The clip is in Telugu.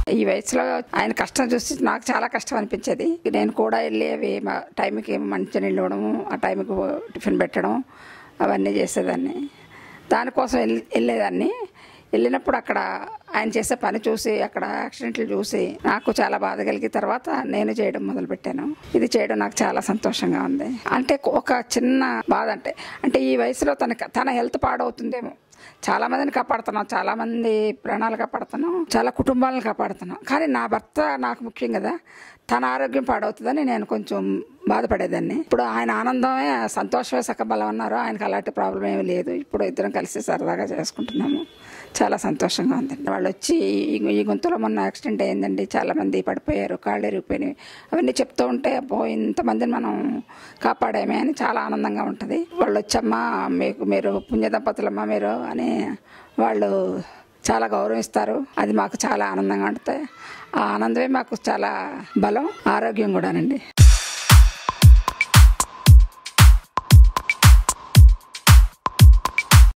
ఈ వయసులో ఆయన కష్టం చూసి నాకు చాలా కష్టం అనిపించేది నేను కూడా వెళ్ళి అవి మా టైంకి మంచి నీళ్ళు ఇవ్వడము ఆ టైంకి టిఫిన్ పెట్టడం అవన్నీ చేసేదాన్ని దానికోసం వెళ్ళి వెళ్ళేదాన్ని వెళ్ళినప్పుడు అక్కడ ఆయన చేసే పని చూసి అక్కడ యాక్సిడెంట్లు చూసి నాకు చాలా బాధ కలిగి తర్వాత నేను చేయడం మొదలుపెట్టాను ఇది చేయడం నాకు చాలా సంతోషంగా ఉంది అంటే ఒక చిన్న బాధ అంటే అంటే ఈ వయసులో తన తన హెల్త్ పాడవుతుందేమో చాలా మందిని కాపాడుతున్నాం చాలా మంది ప్రాణాలు కాపాడుతున్నాం చాలా కుటుంబాలను కాపాడుతున్నాం కానీ నా భర్త నాకు ముఖ్యం కదా తన ఆరోగ్యం పాడవుతుందని నేను కొంచెం బాధపడేదాన్ని ఇప్పుడు ఆయన ఆనందమే సంతోషమే సకబలం అన్నారు ఆయనకు అలాంటి ప్రాబ్లం ఏమీ లేదు ఇప్పుడు ఇద్దరం కలిసి సరదాగా చేసుకుంటున్నాము చాలా సంతోషంగా ఉందండి వాళ్ళు వచ్చి ఈ- ఈ గొంతులో మొన్న యాక్సిడెంట్ అయిందండి చాలా మంది పడిపోయారు కాళ్ళు ఎరిగిపోయినాయి అవన్నీ చెప్తూ ఉంటే అబ్బో ఇంతమందిని మనం కాపాడామే అని చాలా ఆనందంగా ఉంటుంది వాళ్ళు వచ్చమ్మా మీకు మీరు పుణ్య దంపతులమ్మా మీరు అని వాళ్ళు చాలా గౌరవిస్తారు అది మాకు చాలా ఆనందంగా ఉంటుంది ఆ ఆనందమే మాకు చాలా బలం ఆరోగ్యం కూడానండి